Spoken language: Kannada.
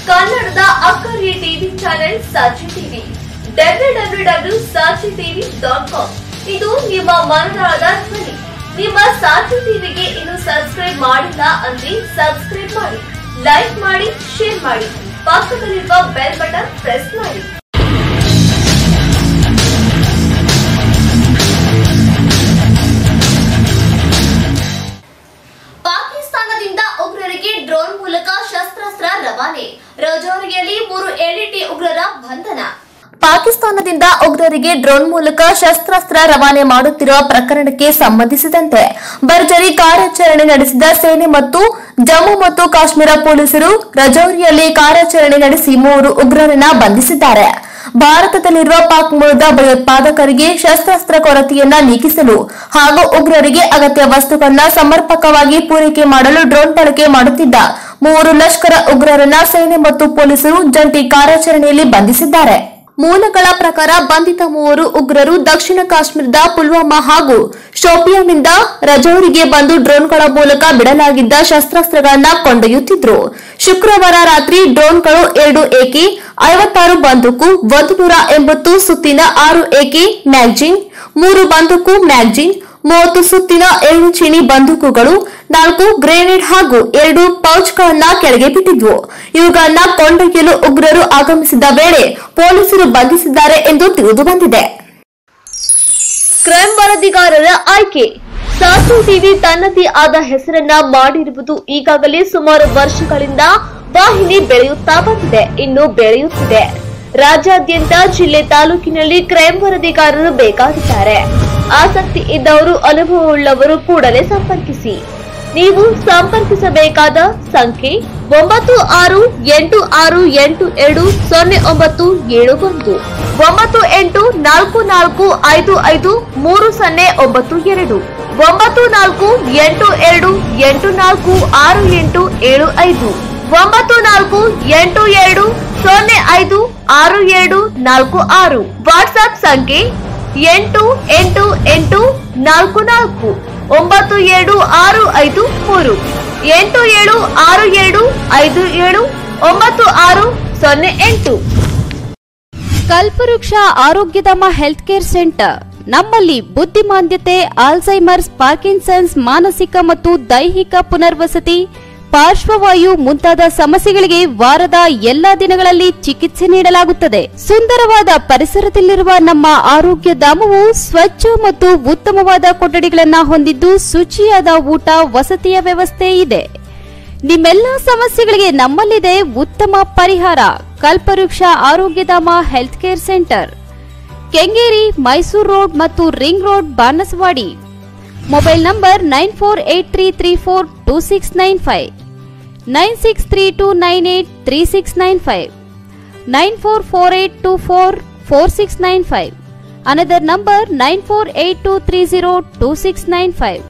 ಕನ್ನಡದ ಅಕ್ಕರೆ TV channel Sakshi TV W W W Sakshi TV dot com ಇದು ನಿಮ್ಮ ಮನದಾಳದ ಧ್ವನಿ ನಿಮ್ಮ ಸಾಕ್ಷಿ ಟಿವಿಗೆ ಇನ್ನು ಸಬ್ಸ್ಕ್ರೈಬ್ ಮಾಡಿಲ್ಲ ಅಂದ್ರೆ ಸಬ್ಸ್ಕ್ರೈಬ್ ಮಾಡಿ ಲೈಕ್ ಮಾಡಿ ಶೇರ್ ಮಾಡಿ ಪಕ್ಕದಲ್ಲಿರುವ ಬೆಲ್ ಬಟನ್ ಪ್ರೆಸ್ ಮಾಡಿ ಪಾಕಿಸ್ತಾನದಿಂದ ಉಗ್ರರಿಗೆ ಡ್ರೋನ್ ಮೂಲಕ ಶಸ್ತ್ರಾಸ್ತ್ರ ರವಾನೆ ರಜೌರಿಯಲ್ಲಿ ಮೂರು ಎಲ್ಇಟಿ ಉಗ್ರರ ಬಂಧನ ಪಾಕಿಸ್ತಾನದಿಂದ ಉಗ್ರರಿಗೆ ಡ್ರೋನ್ ಮೂಲಕ ಶಸ್ತ್ರಾಸ್ತ್ರ ರವಾನೆ ಮಾಡುತ್ತಿರುವ ಪ್ರಕರಣಕ್ಕೆ ಸಂಬಂಧಿಸಿದಂತೆ ಭರ್ಜರಿ ಕಾರ್ಯಾಚರಣೆ ನಡೆಸಿದ ಸೇನೆ ಮತ್ತು ಜಮ್ಮು ಮತ್ತು ಕಾಶ್ಮೀರ ಪೊಲೀಸರು ರಜೌರಿಯಲ್ಲಿ ಕಾರ್ಯಾಚರಣೆ ನಡೆಸಿ ಮೂವರು ಉಗ್ರರನ್ನ ಬಂಧಿಸಿದ್ದಾರೆ ಭಾರತದಲ್ಲಿರುವ ಪಾಕ್ ಮೂಲದ ಭಯೋತ್ಪಾದಕರಿಗೆ ಶಸ್ತ್ರಾಸ್ತ್ರ ಕೊರತೆಯನ್ನ ನೀಗಿಸಲು ಹಾಗೂ ಉಗ್ರರಿಗೆ ಅಗತ್ಯ ವಸ್ತುಗಳನ್ನ ಸಮರ್ಪಕವಾಗಿ ಪೂರೈಕೆ ಮಾಡಲು ಡ್ರೋನ್ ಬಳಕೆ ಮಾಡುತ್ತಿದ್ದ ಮೂವರು ಲಷ್ಕರ ಉಗ್ರರನ್ನ ಸೇನೆ ಮತ್ತು ಪೊಲೀಸರು ಜಂಟಿ ಕಾರ್ಯಾಚರಣೆಯಲ್ಲಿ ಬಂಧಿಸಿದ್ದಾರೆ ಮೂಲಗಳ ಪ್ರಕಾರ ಬಂಧಿತ ಮೂವರು ಉಗ್ರರು ದಕ್ಷಿಣ ಕಾಶ್ಮೀರದ ಪುಲ್ವಾಮಾ ಹಾಗೂ ಶೋಪಿಯಾನ್ನಿಂದ ರಜೌರಿಗೆ ಬಂದು ಡ್ರೋನ್ಗಳ ಮೂಲಕ ಬಿಡಲಾಗಿದ್ದ ಶಸ್ತ್ರಾಸ್ತ್ರಗಳನ್ನ ಕೊಂಡೊಯ್ಯುತ್ತಿದ್ರು ಶುಕ್ರವಾರ ರಾತ್ರಿ ಡ್ರೋನ್ಗಳು ಎರಡು ಎಕೆ ಐವತ್ತಾರು ಬಂದೂಕು ಒಂದು ನೂರ ಎಂಬತ್ತು ಸುತ್ತಿನ ಆರು ಎಕೆ ಮ್ಯಾಗ್ಜಿನ್ ಮೂರು ಬಂದೂಕು ಮ್ಯಾಗ್ಜಿನ್ ಮೂವತ್ತು ಸುತ್ತಿನ ಏಳು ಚೀನಿ ಬಂದೂಕುಗಳು ನಾಲ್ಕು ಗ್ರೆನೇಡ್ ಹಾಗೂ ಎರಡು ಪೌಚ್ಗಳನ್ನ ಕೆಳಗೆ ಬಿಟ್ಟಿದ್ವು ಇವುಗಳನ್ನ ಕೊಂಡೊಯ್ಯಲು ಉಗ್ರರು ಆಗಮಿಸಿದ ವೇಳೆ ಪೊಲೀಸರು ಬಂಧಿಸಿದ್ದಾರೆ ಎಂದು ತಿಳಿದು ಬಂದಿದೆ ಕ್ರೈಂ ವರದಿಗಾರರ ಆಯ್ಕೆ ಸಾಸು ಟಿವಿ ತನ್ನದೇ ಆದ ಹೆಸರನ್ನ ಮಾಡಿರುವುದು ಈಗಾಗಲೇ ಸುಮಾರು ವರ್ಷಗಳಿಂದ ವಾಹಿನಿ ಬೆಳೆಯುತ್ತಾ ಬಂದಿದೆ ಇನ್ನು ಬೆಳೆಯುತ್ತಿದೆ ರಾಜ್ಯಾದ್ಯಂತ ಜಿಲ್ಲೆ ತಾಲೂಕಿನಲ್ಲಿ ಕ್ರೈಂ ವರದಿಗಾರರು ಬೇಕಾಗಿದ್ದಾರೆ ಆಸಕ್ತಿ ಇದ್ದವರು ಅನುಭವವುಳ್ಳವರು ಕೂಡಲೇ ಸಂಪರ್ಕಿಸಿ ನೀವು ಸಂಪರ್ಕಿಸಬೇಕಾದ ಸಂಖ್ಯೆ ಒಂಬತ್ತು ಆರು ಎಂಟು ಆರು ಎಂಟು ಎರಡು ಸೊನ್ನೆ ಒಂಬತ್ತು ಏಳು ಒಂದು ಒಂಬತ್ತು ಎಂಟು ನಾಲ್ಕು ನಾಲ್ಕು ಐದು ಐದು ಮೂರು ಸೊನ್ನೆ ಒಂಬತ್ತು ಎರಡು ಒಂಬತ್ತು ನಾಲ್ಕು ಎಂಟು ಎರಡು ಎಂಟು ನಾಲ್ಕು ಆರು ಎಂಟು ಏಳು ಐದು ಒಂಬತ್ತು ನಾಲ್ಕು ಎಂಟು ಎರಡು ಸೊನ್ನೆ ಐದು ಆರು ಏಳು ನಾಲ್ಕು ಆರು ವಾಟ್ಸ್ಆಪ್ ಸಂಖ್ಯೆ ಎಂಟು ಎಂಟು ಎಂಟು ನಾಲ್ಕು ನಾಲ್ಕು ಒಂಬತ್ತು ಏಳು ಆರು ಐದು ಮೂರು ಎಂಟು ಏಳು ಆರು ಏಳು ಐದು ಏಳು ಒಂಬತ್ತು ಆರು ಸೊನ್ನೆ ಎಂಟು ಕಲ್ಪವೃಕ್ಷ ಆರೋಗ್ಯಧಾಮ ಹೆಲ್ತ್ ಕೇರ್ ಸೆಂಟರ್ ನಮ್ಮಲ್ಲಿ ಬುದ್ಧಿಮಾಂದ್ಯತೆ ಆಲ್ಝೈಮರ್ಸ್ ಪಾರ್ಕಿನ್ಸನ್ಸ್ ಮಾನಸಿಕ ಮತ್ತು ದೈಹಿಕ ಪುನರ್ವಸತಿ ಪಾರ್ಶ್ವವಾಯು ಮುಂತಾದ ಸಮಸ್ಯೆಗಳಿಗೆ ವಾರದ ಎಲ್ಲಾ ದಿನಗಳಲ್ಲಿ ಚಿಕಿತ್ಸೆ ನೀಡಲಾಗುತ್ತದೆ ಸುಂದರವಾದ ಪರಿಸರದಲ್ಲಿರುವ ನಮ್ಮ ಆರೋಗ್ಯ ಧಾಮವು ಸ್ವಚ್ಛ ಮತ್ತು ಉತ್ತಮವಾದ ಕೊಠಡಿಗಳನ್ನ ಹೊಂದಿದ್ದು ಶುಚಿಯಾದ ಊಟ ವಸತಿಯ ವ್ಯವಸ್ಥೆ ಇದೆ ನಿಮ್ಮೆಲ್ಲ ಸಮಸ್ಯೆಗಳಿಗೆ ನಮ್ಮಲ್ಲಿದೆ ಉತ್ತಮ ಪರಿಹಾರ Kalpavriksha Arogyadhama health care centre Kengeri Mysore road ಮತ್ತು ring road Banaswadi mobile number nine four eight three three four two six nine five nine six three two nine eight three six nine five nine four four eight two four four six nine five another number nine four eight two three zero two six nine five